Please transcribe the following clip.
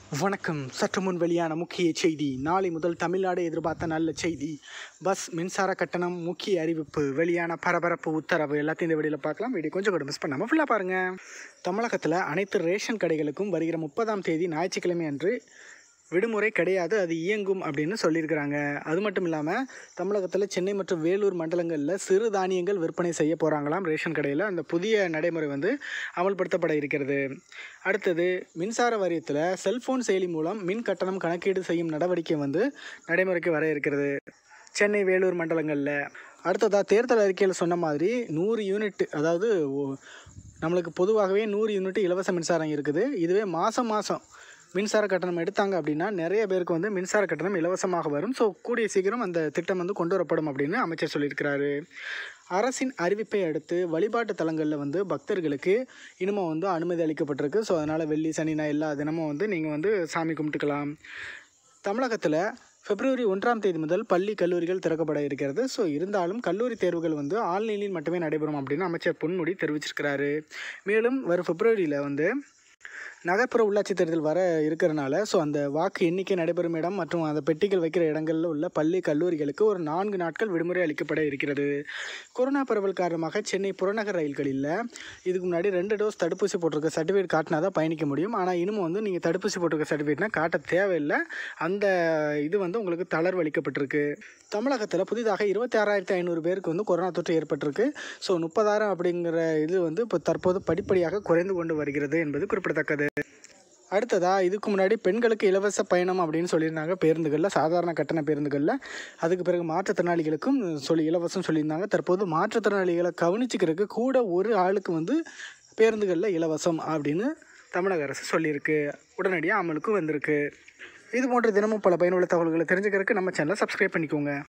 வணக்கம் சற்று முன் வெளியான முக்கிய செய்தி நாளை முதல் தமிழ்நாடு எதிர்பார்த்த நல்ல செய்தி பஸ் மின்சார கட்டணம் முக்கிய அறிவிப்பு வெளியான பரபரப்பு உத்தரவு எல்லாத்தையும் இந்த வீடியோவில் பார்க்கலாம் வீடியோ கொஞ்சம் கூட மிஸ் பண்ணாமல் ஃபுல்லாக பாருங்கள் தமிழகத்தில் அனைத்து ரேஷன் கடைகளுக்கும் வருகிற முப்பதாம் தேதி ஞாயிற்றுக்கிழமை அன்று விடுமுறை கிடையாது அது இயங்கும் அப்படின்னு சொல்லியிருக்கிறாங்க அது மட்டும் இல்லாமல் தமிழகத்தில் சென்னை மற்றும் வேலூர் மண்டலங்களில் சிறு தானியங்கள் விற்பனை செய்ய போகிறாங்களாம் ரேஷன் கடையில் அந்த புதிய நடைமுறை வந்து அமல்படுத்தப்பட இருக்கிறது அடுத்தது மின்சார வாரியத்தில் செல்போன் செயலி மூலம் மின் கட்டணம் கணக்கீடு செய்யும் நடவடிக்கை வந்து நடைமுறைக்கு வர இருக்கிறது சென்னை வேலூர் மண்டலங்களில் அடுத்ததாக தேர்தல் அறிக்கையில் சொன்ன மாதிரி நூறு யூனிட் அதாவது ஒ- நம்மளுக்கு பொதுவாகவே நூறு யூனிட் இலவச மின்சாரம் இருக்குது இதுவே மாதம் மாதம் மின்சார கட்டணம் எடுத்தாங்க அப்படின்னா நிறைய பேருக்கு வந்து மின்சார கட்டணம் இலவசமாக வரும் ஸோ கூடிய சீக்கிரம் அந்த திட்டம் வந்து கொண்டு வரப்படும் அப்படின்னு அமைச்சர் சொல்லியிருக்கிறாரு அரசின் அறிவிப்பை அடுத்து வழிபாட்டு தலங்களில் வந்து பக்தர்களுக்கு இனிமே வந்து அனுமதி அளிக்கப்பட்டிருக்கு ஸோ அதனால் வெள்ளி சனி ஞாயிறு எல்லா தினமும் வந்து நீங்கள் வந்து சாமி கும்பிட்டுக்கலாம் தமிழகத்தில் பிப்ரவரி ஒன்றாம் தேதி முதல் பள்ளி கல்லூரிகள் திறக்கப்பட இருக்கிறது ஸோ இருந்தாலும் கல்லூரி தேர்வுகள் வந்து ஆன்லைனில் மட்டுமே நடைபெறும் அப்படின்னு அமைச்சர் பொன்முடி தெரிவிச்சிருக்கிறாரு மேலும் வரும் பிப்ரவரியில் வந்து நகர்ப்புற உள்ளாட்சி தேர்தல் வர இருக்கிறனால ஸோ அந்த வாக்கு எண்ணிக்கை நடைபெறும் இடம் மற்றும் அந்த பெட்டிகள் வைக்கிற இடங்களில் உள்ள பள்ளி கல்லூரிகளுக்கு ஒரு நான்கு நாட்கள் விடுமுறை அளிக்கப்பட இருக்கிறது கொரோனா பரவல் காரணமாக சென்னை புறநகர் ரயில்களில் இதுக்கு முன்னாடி ரெண்டு டோஸ் தடுப்பூசி போட்டிருக்க சர்டிஃபிகேட் காட்டினா தான் பயணிக்க முடியும் ஆனால் இனிமே வந்து நீங்கள் தடுப்பூசி போட்டிருக்க சர்டிஃபிகேட்னா காட்ட தேவையில்லை அந்த இது வந்து உங்களுக்கு தளர்வு அளிக்கப்பட்டிருக்கு தமிழகத்தில் புதிதாக இருபத்தி ஆறாயிரத்தி ஐநூறு பேருக்கு வந்து கொரோனா தொற்று ஏற்பட்டிருக்கு ஸோ முப்பதாயிரம் அப்படிங்கிற இது வந்து இப்போ தற்போது படிப்படியாக குறைந்து கொண்டு வருகிறது என்பது குறிப்பிடத்தக்கது அடுத்ததா இதுக்கு முன்னாடி பெண்களுக்கு இலவச பயணம் அப்படின்னு சொல்லியிருந்தாங்க பேருந்துகளில் சாதாரண கட்டண பேருந்துகளில் அதுக்கு பிறகு மாற்றுத்திறனாளிகளுக்கும் சொல்லி இலவசம் சொல்லியிருந்தாங்க தற்போது மாற்றுத்திறனாளிகளை கவனிச்சுக்கிறதுக்கு கூட ஒரு ஆளுக்கு வந்து பேருந்துகளில் இலவசம் அப்படின்னு தமிழக அரசு சொல்லியிருக்கு உடனடியாக அமலுக்கு வந்திருக்கு இது போன்ற தினமும் பல பயனுள்ள தகவல்களை தெரிஞ்சுக்கிறதுக்கு நம்ம சேனலை சப்ஸ்கிரைப் பண்ணிக்கோங்க